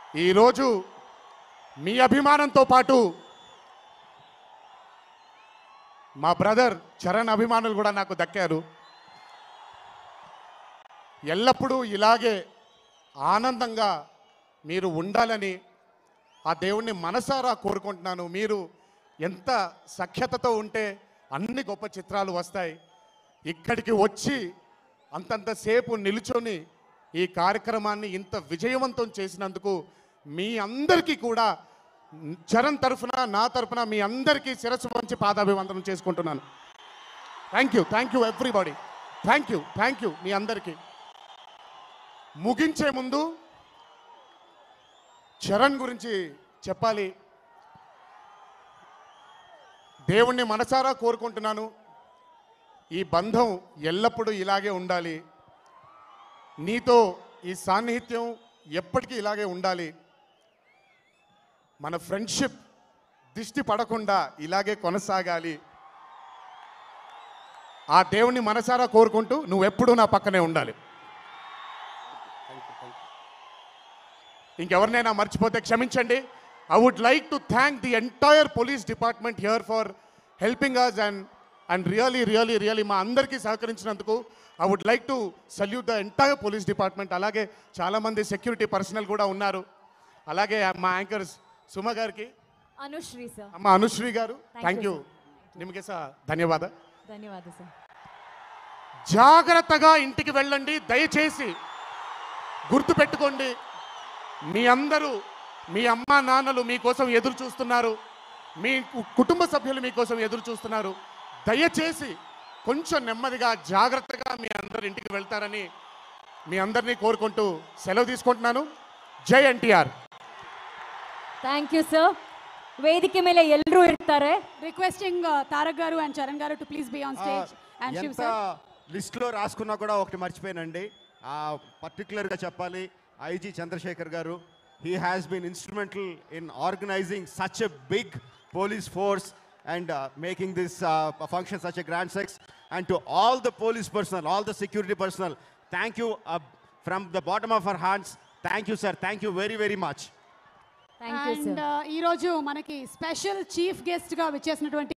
ఈరోజు మీ అభిమానంతో పాటు మా బ్రదర్ చరణ్ అభిమానులు కూడా నాకు దక్కారు ఎల్లప్పుడూ ఇలాగే ఆనందంగా మీరు ఉండాలని ఆ దేవుణ్ణి మనసారా కోరుకుంటున్నాను మీరు ఎంత సఖ్యతతో ఉంటే అన్ని గొప్ప చిత్రాలు వస్తాయి ఇక్కడికి వచ్చి అంతంతసేపు నిలుచొని ఈ కార్యక్రమాన్ని ఇంత విజయవంతం చేసినందుకు మీ అందరికీ కూడా చరణ్ తరఫున నా తరఫున మీ అందరికీ శిరస్సు వంచి పాదాభివందనం చేసుకుంటున్నాను thank you thank you everybody thank you thank you మీ అందరికీ ముగించే ముందు చరణ్ గురించి చెప్పాలి దేవుణ్ణి మనసారా కోరుకుంటున్నాను ఈ బంధం ఎల్లప్పుడూ ఇలాగే ఉండాలి నీతో ఈ సాన్నిహిత్యం ఎప్పటికీ ఇలాగే ఉండాలి మన ఫ్రెండ్షిప్ దిష్టి పడకుండా ఇలాగే కొనసాగాలి ఆ దేవుణ్ణి మనసారా కోరుకుంటూ నువ్వెప్పుడూ నా పక్కనే ఉండాలి ఇంకెవరినైనా మర్చిపోతే క్షమించండి I would like to thank the entire police department here for helping us and and really really really మా అందరికీ సహకరించినందుకు I would like to salute the entire police department అలాగే చాలామంది సెక్యూరిటీ పర్సనల్ కూడా ఉన్నారు అలాగే మా యాంకర్స్ సుమ గారికి ಅನುಶ್ರೀ ಸರ್ అమ్మ అనుశ్రీ గారు Thank థ్యాంక్ యూ you, నిಮಗೆ సಹ ధన్యవాద ಧನ್ಯವಾದ ಸರ್ జాగ్రత్తగా ఇంటికి వెళ్ళండి దయచేసి గుర్తుపెట్టుకోండి మీ అందరూ మీ అమ్మా నాన్నలు మీకోసం ఎదురు చూస్తున్నారు మీ కు- కుటుంబ సభ్యులు మీకోసం ఎదురు చూస్తున్నారు దయచేసి కొంచెం నెమ్మదిగా జాగ్రత్తగా మీ అందరు ఇంటికి వెళ్తారని మీ అందరినీ కోరుకుంటూ సెలవు తీసుకుంటున్నాను జై ఎన్టీఆర్ ಥ್ಯಾಂಕ್ ಯು ಸರ್ ವೇದಿಕೆ ಮೇಲೆ ಎಲ್ಲರೂ ಇರ್ತಾರೆ రిక్వెస్టింగ్ తారక్ గారు అండ్ చరణ్ గారు to please be on stage and Shiv ఎంత సార్ లిస్ట్లో రాసుకున్నా కూడా ఒకటి మర్చిపోయానండి ఆ పర్టికులర్గా చెప్పాలి ఐజీ చంద్రశేఖర్ గారు he has been instrumental in organising such a big police force and making this function such a grand success and to all the police personnel all the security personnel thank you from the bottom of our hearts thank you sir thank you very very much thank you and sir ఈ రోజు మనకి special chief guest గా విచ్చేసినటువంటి